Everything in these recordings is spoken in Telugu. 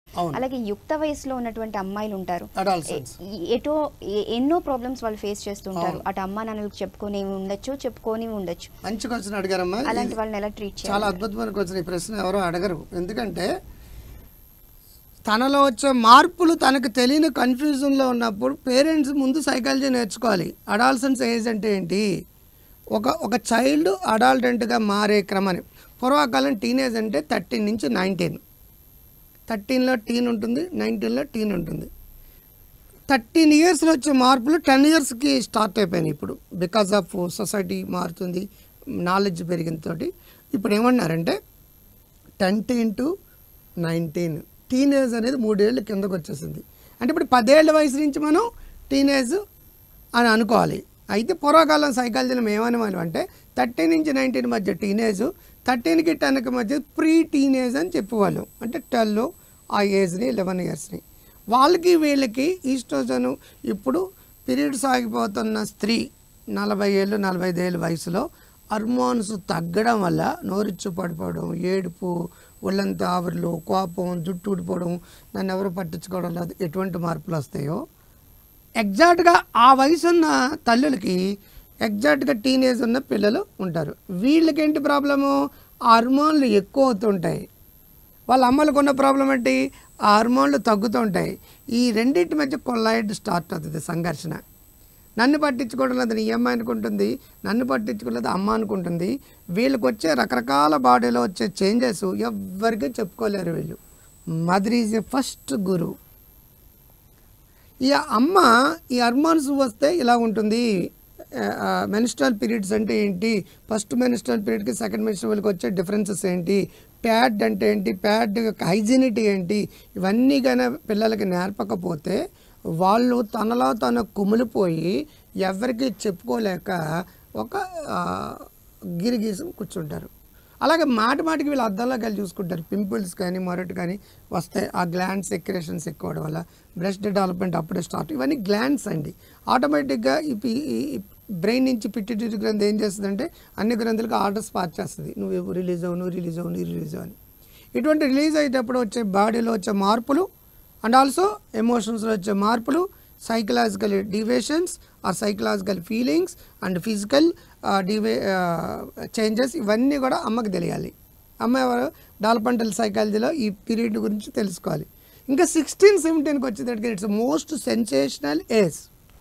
అవును. అలాగే యుక్త వయసులో ఉన్నటువంటి అమ్మాయిలు ఉంటారు Adolescents. ఎ- ఎటో ఎ- ఎన్నో ప్రాబ్లమ్స్ వాళ్ళు ఫేస్ చేస్తుంటారు అవును. అటు అమ్మా నాన్నలకు చెప్పుకొని ఉండొచ్చు చెప్పుకొని ఉండొచ్చు మంచి క్వశ్చన్ అడిగారమ్మా అలాంటి ఇది వాళ్ళని ఎలా ట్రీట్ చాలా చేయాలి అద్భుతమైన క్వశ్చన్ ఈ ప్రశ్న ఎవరో అడగరు ఎందుకంటే తనలో వచ్చే మార్పులు తనకు తెలియని కన్ఫ్యూజన్లో ఉన్నప్పుడు పేరెంట్స్ ముందు సైకాలజీ నేర్చుకోవాలి అడాల్సన్స్ ఏజ్ అంటే ఏంటి ఒక ఒక చైల్డ్ అడాల్టెంట్గా మారే క్రమాన్ని పూర్వకాలం టీనేజ్ అంటే థర్టీన్ నుంచి నైన్టీన్ థర్టీన్లో టీన్ ఉంటుంది నైన్టీన్లో టీన్ ఉంటుంది థర్టీన్ ఇయర్స్లో వచ్చే మార్పులు టెన్ ఇయర్స్కి స్టార్ట్ అయిపోయినాయి ఇప్పుడు బికాస్ ఆఫ్ సొసైటీ మారుతుంది నాలెడ్జ్ పెరిగిన తోటి ఇప్పుడు ఏమన్నారంటే టెన్టీన్ టు నైన్టీన్ టీనేజ్ అనేది మూడేళ్ళు కిందకు వచ్చేసింది అంటే ఇప్పుడు పదేళ్ల వయసు నుంచి మనం టీనేజ్ అని అనుకోవాలి అయితే పూర్వకాలం సైకాలజీలో ఏమనేవాళ్ళం అంటే థర్టీన్ నుంచి నైన్టీన్ మధ్య టీనేజ్ థర్టీన్కి టెన్కి మధ్య ప్రీ టీనేజ్ అని చెప్పేవాళ్ళం అంటే ట్వెల్వ్ ఆ ఏజ్ని లెవెన్ ఇయర్స్ని వాళ్ళకి వీళ్ళకి ఈస్ట్రోజన్ ఇప్పుడు పీరియడ్ సాగిపోతున్న స్త్రీ నలభై ఏళ్ళు నలభై ఐదు ఏళ్ళ వయసులో హార్మోన్స్ తగ్గడం వల్ల నోరిచ్చు పడిపోవడం ఏడుపు ఒళ్ళంతా ఆవిర్లు కోపం జుట్టు ఊడిపోవడం దాన్ని ఎవరు పట్టించుకోవడం లేదు ఎటువంటి మార్పులు వస్తాయో ఎగ్జాక్ట్గా ఆ వయసు ఉన్న తల్లులకి ఎగ్జాక్ట్గా టీనేజ్ ఉన్న పిల్లలు ఉంటారు వీళ్ళకి ఏంటి ప్రాబ్లము హార్మోన్లు ఎక్కువ అవుతుంటాయి వాళ్ళ అమ్మలకు ఉన్న ప్రాబ్లం ఏంటి ఆ హార్మోన్లు తగ్గుతూ ఉంటాయి ఈ రెండింటి మధ్య కొల్లాయిడ్ స్టార్ట్ అవుతుంది సంఘర్షణ నన్ను పట్టించుకోవడం లేదు నీ అమ్మ అనుకుంటుంది నన్ను పట్టించుకోలేదు అమ్మ అనుకుంటుంది వీళ్ళకి వచ్చే రకరకాల బాడీలో వచ్చే చేంజెస్ ఎవ్వరికీ చెప్పుకోలేరు వీళ్ళు mother is a first guru ఈ అమ్మ ఈ హార్మోన్స్ వస్తే ఇలా ఉంటుంది మెనిస్ట్రల్ పీరియడ్స్ అంటే ఏంటి ఫస్ట్ మెనిస్ట్రల్ పీరియడ్కి సెకండ్ మెనిస్ట్రల్కి వచ్చే డిఫరెన్సెస్ ఏంటి ప్యాడ్ అంటే ఏంటి ప్యాడ్ యొక్క హైజీనిటీ ఏంటి ఇవన్నీ కానీ పిల్లలకి నేర్పకపోతే వాళ్ళు తనలో తను కుమిలిపోయి ఎవరికి చెప్పుకోలేక ఒక ఆ, గిరిగీసం కూర్చుంటారు అలాగే మాట మాటికి వీళ్ళు అద్దంలోకి వెళ్ళి చూసుకుంటారు పింపుల్స్ కానీ మరొకటి కానీ వస్తాయి ఆ గ్లాండ్ సెక్రేషన్స్ ఎక్కువ అవడం వల్ల బ్రెస్ట్ డెవలప్మెంట్ అప్పుడే స్టార్ట్ ఇవన్నీ గ్లాండ్స్ అండి ఆటోమేటిక్గా ఈ పి- ఈ బ్రెయిన్ నుంచి పిట్యూటరీ గ్రంథి ఏం చేస్తుందంటే అన్ని గ్రంథులకు ఆర్డర్స్ పాస్ చేస్తుంది నువ్వు రిలీజ్ అవ్వు నువ్వు రిలీజ్ అవ్వు నువ్వు రిలీజ్ అవ్వు అని ఇటువంటి రిలీజ్ అయ్యేటప్పుడు వచ్చే బాడీలో వచ్చే మార్పులు అండ్ ఆల్సో ఎమోషన్స్లో వచ్చే మార్పులు psychological deviations or psychological feelings and physical డివే చేంజెస్ ఇవన్నీ కూడా అమ్మకి తెలియాలి అమ్మ ఎవరు డాల్పంటల్ సైకాలజీలో ఈ పీరియడ్ గురించి తెలుసుకోవాలి ఇంకా సిక్స్టీన్ సెవెంటీన్కి వచ్చేటట్టుగా ఇట్స్ మోస్ట్ సెన్సేషనల్ ఏజ్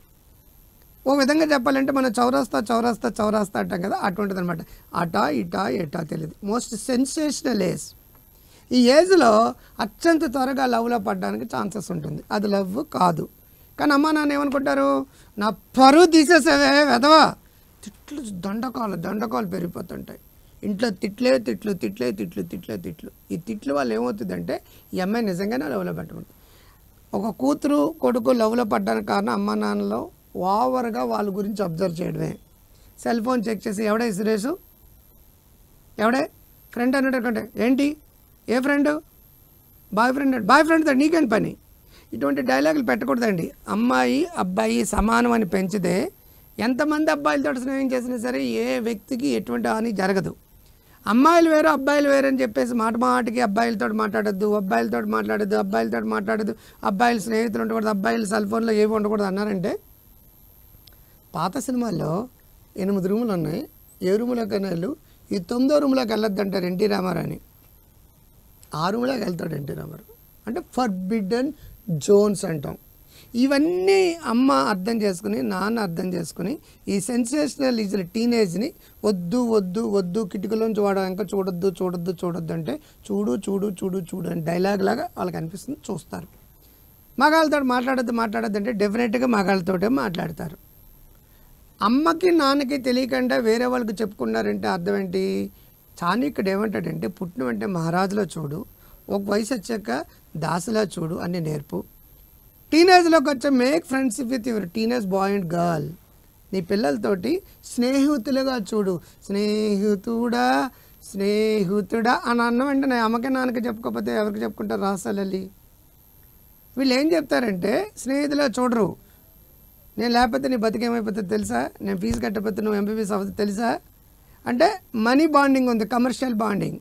ఓ విధంగా చెప్పాలంటే మనం చౌరాస్తా చౌరాస్తా చౌరాస్తా అంటాం కదా అటువంటిది అనమాట అటా ఇటా ఎటా తెలియదు మోస్ట్ సెన్సేషనల్ ఏజ్ ఈ ఏజ్లో అత్యంత త్వరగా లవ్లో పడడానికి ఛాన్సెస్ ఉంటుంది అది లవ్ కాదు కానీ అమ్మ నాన్న ఏమనుకుంటారు నా పరువు తీసేసావే వెదవా తిట్లు దండకాలు దండకాలు పెరిగిపోతుంటాయి ఇంట్లో తిట్లే తిట్లు తిట్లే తిట్లు తిట్లే తిట్లు ఈ తిట్లు వల్ల ఏమవుతుందంటే ఈ అమ్మాయి నిజంగానే లవ్లో పెట్టమంటుంది ఒక కూతురు కొడుకు లవ్లో పడ్డానికి కారణం అమ్మ నాన్నలో ఓవర్గా వాళ్ళ గురించి అబ్జర్వ్ చేయడమే సెల్ ఫోన్ చెక్ చేసి ఎవడే సురేష్ ఎవడే ఫ్రెండ్ అన్నట్టు ఏంటి ఏ ఫ్రెండ్ బాయ్ ఫ్రెండ్ బాయ్ ఫ్రెండ్తో నీకేం పని ఇటువంటి డైలాగులు పెట్టకూడదండి అమ్మాయి అబ్బాయి సమానం అని పెంచితే ఎంతమంది అబ్బాయిలతో స్నేహం చేసినా సరే ఏ వ్యక్తికి ఎటువంటి హాని జరగదు అమ్మాయిలు వేరు అబ్బాయిలు వేరు అని చెప్పేసి మాట మాటికి అబ్బాయిలతో మాట్లాడొద్దు అబ్బాయిలతో మాట్లాడొద్దు అబ్బాయిలతో మాట్లాడొద్దు అబ్బాయిలు స్నేహితులు ఉండకూడదు అబ్బాయిలు సెల్ ఫోన్లో ఏవి ఉండకూడదు అన్నారంటే పాత సినిమాల్లో ఎనిమిది రూములు ఉన్నాయి ఏ రూములోకి వెళ్ళు ఈ తొమ్మిదో రూమ్లోకి వెళ్ళొద్దంటారు ఎన్టీ రామారావు అని ఆ రూమ్లోకి వెళ్తాడు ఎన్టీ రామారావు అంటే ఫర్బిడన్ జోన్స్ అంటాం ఇవన్నీ అమ్మ అర్థం చేసుకుని నాన్న అర్థం చేసుకుని ఈ సెన్సేషనల్ ఈజ్ టీనేజ్ని వద్దు వద్దు వద్దు కిటికీలోంచి వాడు ఇంకా చూడొద్దు చూడొద్దు చూడొద్దు అంటే చూడు చూడు చూడు చూడు అని డైలాగ్ లాగా వాళ్ళకి అనిపిస్తుంది చూస్తారు మగాళ్ళతో మాట్లాడొద్దు మాట్లాడొద్దు అంటే డెఫినెట్గా మగాళ్ళతోటే మాట్లాడతారు అమ్మకి నాన్నకి తెలియకుండా వేరే వాళ్ళకి చెప్పుకున్నారంటే అర్థం ఏంటి చాణక్యుడు ఏమంటాడంటే పుట్టిన వెంటనే మహారాజులో చూడు ఒక వయసు వచ్చాక దాసులా చూడు అని నేర్పు టీనేజ్లోకి వచ్చే make friendship with your teenage boy and girl నీ పిల్లలతోటి స్నేహితులుగా చూడు స్నేహితుడా స్నేహితుడా అని అన్న వెంటనే అమ్మకి నాన్నకి చెప్పుకోకపోతే ఎవరికి చెప్పుకుంటారు రాసాలల్లి వీళ్ళు ఏం చెప్తారంటే స్నేహితులుగా చూడరు నేను లేకపోతే నీ బతికేమైపోతుంది తెలుసా నేను ఫీజు కట్టకపోతే నువ్వు ఎంబీబీఎస్ అవుతుంది తెలుసా అంటే మనీ బాండింగ్ ఉంది కమర్షియల్ బాండింగ్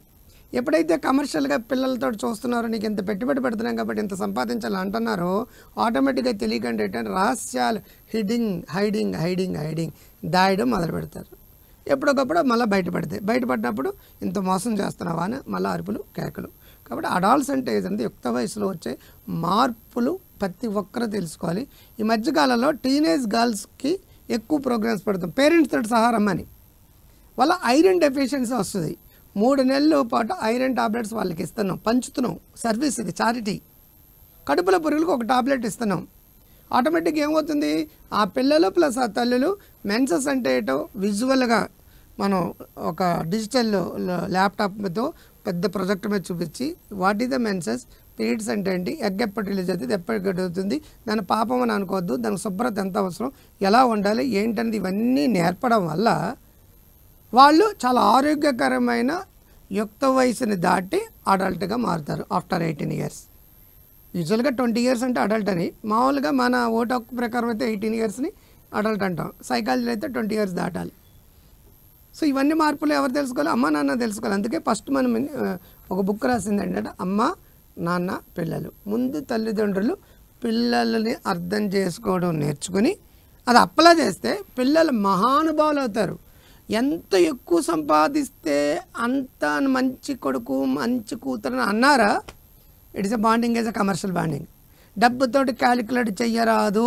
ఎప్పుడైతే కమర్షియల్గా పిల్లలతో చూస్తున్నారో నీకు ఇంత పెట్టుబడి పెడుతున్నాం కాబట్టి ఇంత సంపాదించాలి అంటున్నారో ఆటోమేటిక్గా తెలియకుండా ఏంటంటే రహస్యాలు హిడింగ్ హైడింగ్ హైడింగ్ హైడింగ్ దాయడం మొదలు పెడతారు ఎప్పటికప్పుడు మళ్ళీ బయటపడతాయి బయటపడినప్పుడు ఇంత మోసం చేస్తున్నావా అని మళ్ళీ అరుపులు కేకలు కాబట్టి అడాల్సెంట్ ఏజ్ అనేది యుక్త వయసులో వచ్చే మార్పులు ప్రతి ఒక్కరూ తెలుసుకోవాలి ఈ మధ్యకాలంలో టీనేజ్ గర్ల్స్కి ఎక్కువ ప్రోగ్రామ్స్ పెడతాం పేరెంట్స్ తోటి సహా రమ్మని వాళ్ళ ఐరన్ డెఫిషియన్సీ వస్తుంది మూడు నెలల పాటు ఐరన్ టాబ్లెట్స్ వాళ్ళకి ఇస్తున్నాం పంచుతున్నాం సర్వీస్ ఇది చారిటీ కడుపుల పురుగులకు ఒక టాబ్లెట్ ఇస్తున్నాం ఆటోమేటిక్గా ఏమవుతుంది ఆ పిల్లలు ప్లస్ ఆ తల్లులు మెన్సెస్ అంటే ఏటో విజువల్గా మనం ఒక డిజిటల్ ల్యాప్టాప్తో పెద్ద ప్రొజెక్ట్ మీద చూపించి what is the menses periods అంటే ఏంటి ఎగ్ ఎప్పటి రిలీజ్ అవుతుంది ఎప్పటికి అవుతుంది దాని పాపం అని అనుకోవద్దు దానికి శుభ్రత ఎంత అవసరం ఎలా ఉండాలి ఏంటనేది ఇవన్నీ నేర్పడం వల్ల వాళ్ళు చాలా ఆరోగ్యకరమైన యుక్త వయసుని దాటి అడల్ట్గా మారుతారు ఆఫ్టర్ ఎయిటీన్ ఇయర్స్ యూజువల్గా ట్వంటీ ఇయర్స్ అంటే అడల్ట్ అని మామూలుగా మన ఓటు హక్కు ప్రకారం అయితే ఎయిటీన్ ఇయర్స్ని అడల్ట్ అంటాం సైకాలజీలో అయితే ట్వంటీ ఇయర్స్ దాటాలి సో ఇవన్నీ మార్పులు ఎవరు తెలుసుకోవాలి అమ్మ నాన్న తెలుసుకోవాలి అందుకే ఫస్ట్ మనం ఆ, ఒక బుక్ రాసింది ఏంటంటే అమ్మ నాన్న పిల్లలు ముందు తల్లిదండ్రులు పిల్లల్ని అర్థం చేసుకోవడం నేర్చుకుని అది అప్లై చేస్తే పిల్లలు మహానుభావులు అవుతారు ఎంత ఎక్కువ సంపాదిస్తే అంత మంచి కొడుకు మంచి కూతురు అన్నారా it's a bonding is a commercial bonding డబ్బుతోటి క్యాలిక్యులేట్ చెయ్యరాదు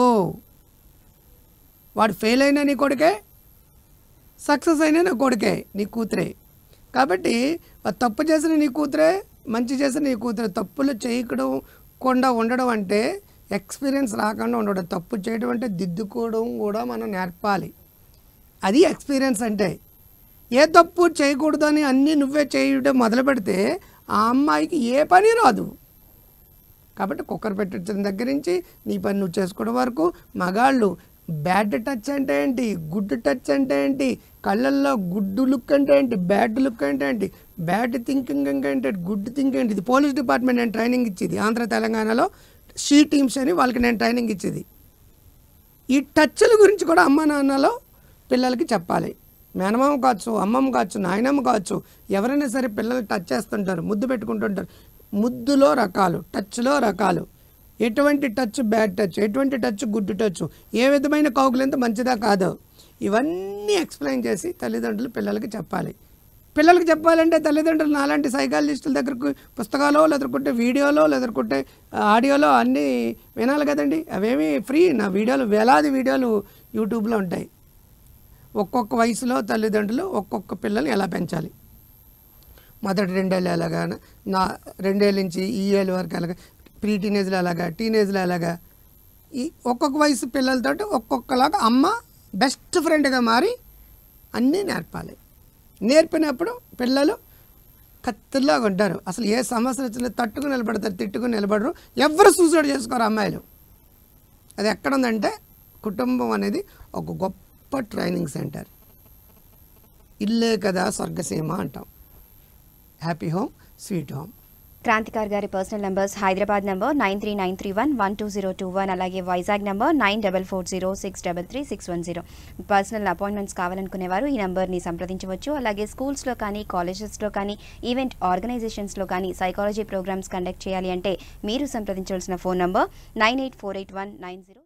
వాడు ఫెయిల్ అయినా నీ కొడుకే సక్సెస్ అయినా నీ కొడుకే నీ కూతురే కాబట్టి వాడు తప్పు చేసిన నీ కూతురే మంచి చేసిన నీ కూతురే తప్పులు చేయడం కొండా ఉండడం అంటే ఎక్స్పీరియన్స్ రాకుండా ఉండడం తప్పు చేయడం అంటే దిద్దుకోవడం కూడా మనం నేర్పాలి అది ఎక్స్పీరియన్స్ అంటే ఏ తప్పు చేయకూడదని అన్నీ నువ్వే చేయడం మొదలు పెడితే ఆ అమ్మాయికి ఏ పని రాదు కాబట్టి కుక్కర్ పెట్టించిన దగ్గర నుంచి నీ పని నువ్వు చేసుకోవడం వరకు మగాళ్ళు బ్యాడ్ టచ్ అంటే ఏంటి గుడ్ టచ్ అంటే ఏంటి కళ్ళల్లో గుడ్ లుక్ అంటే ఏంటి బ్యాడ్ లుక్ అంటే ఏంటి బ్యాడ్ థింకింగ్ అంటే ఏంటి గుడ్ థింకింగ్ ఏంటి ఇది పోలీస్ డిపార్ట్మెంట్ నేను ట్రైనింగ్ ఇచ్చేది ఆంధ్ర తెలంగాణలో షీ టీమ్స్ అని వాళ్ళకి నేను ట్రైనింగ్ ఇచ్చేది ఈ టచ్ల గురించి కూడా అమ్మ నాన్నలో పిల్లలకి చెప్పాలి మేనమామ కావచ్చు అమ్మమ్మ కావచ్చు నాయనమ్మ కావచ్చు ఎవరైనా సరే పిల్లలు టచ్ చేస్తుంటారు ముద్దు పెట్టుకుంటుంటారు ముద్దులో రకాలు టచ్లో రకాలు ఎటువంటి టచ్ బ్యాడ్ టచ్ ఎటువంటి టచ్ గుడ్ టచ్ ఏ విధమైన కౌగులెంత మంచిదా కాదో ఇవన్నీ ఎక్స్ప్లెయిన్ చేసి తల్లిదండ్రులు పిల్లలకి చెప్పాలి పిల్లలకి చెప్పాలంటే తల్లిదండ్రులు నాలాంటి సైకాలజిస్టుల దగ్గరకు పుస్తకాలో లేదనుకుంటే వీడియోలో లేదనుకుంటే ఆడియోలో అన్నీ వినాలి కదండి అవేమి ఫ్రీ నా వీడియోలు వేలాది వీడియోలు యూట్యూబ్లో ఉంటాయి ఒక్కొక్క వయసులో తల్లిదండ్రులు ఒక్కొక్క పిల్లలు ఎలా పెంచాలి మొదటి రెండేళ్ళు ఎలాగా నా రెండేళ్ళ నుంచి ఈ ఏళ్ళ వరకు ఎలాగా ప్రీ టీనేజ్లో ఎలాగా టీనేజ్లో ఎలాగా ఈ ఒక్కొక్క వయసు పిల్లలతోటి ఒక్కొక్కలాగా అమ్మ బెస్ట్ ఫ్రెండ్గా మారి అన్నీ నేర్పాలి నేర్పినప్పుడు పిల్లలు కత్తిలాగా ఉంటారు అసలు ఏ సమస్య వచ్చినా తట్టుకుని నిలబడతారు తిట్టుకుని నిలబడరు ఎవరు సూసైడ్ చేసుకోరు అమ్మాయిలు అది ఎక్కడ ఉందంటే కుటుంబం అనేది ఒక గొప్ప ట్రైనింగ్ సెంటర్ ఇల్లే కదా స్వర్గసీమ అంటాం happy home sweet home Kranthikar గారి personal numbers Hyderabad number nine three nine three one one two zero two one అలాగే Vizag number nine double four zero six double three six one zero personal appointments కావాలనుకునేవారు ఈ నంబర్ని సంప్రదించవచ్చు అలాగే స్కూల్స్లో కానీ కాలేజెస్లో కానీ ఈవెంట్ ఆర్గనైజేషన్స్లో కానీ సైకాలజీ ప్రోగ్రామ్స్ కండక్ట్ చేయాలి అంటే మీరు సంప్రదించవలసిన phone number nine eight four eight one nine zero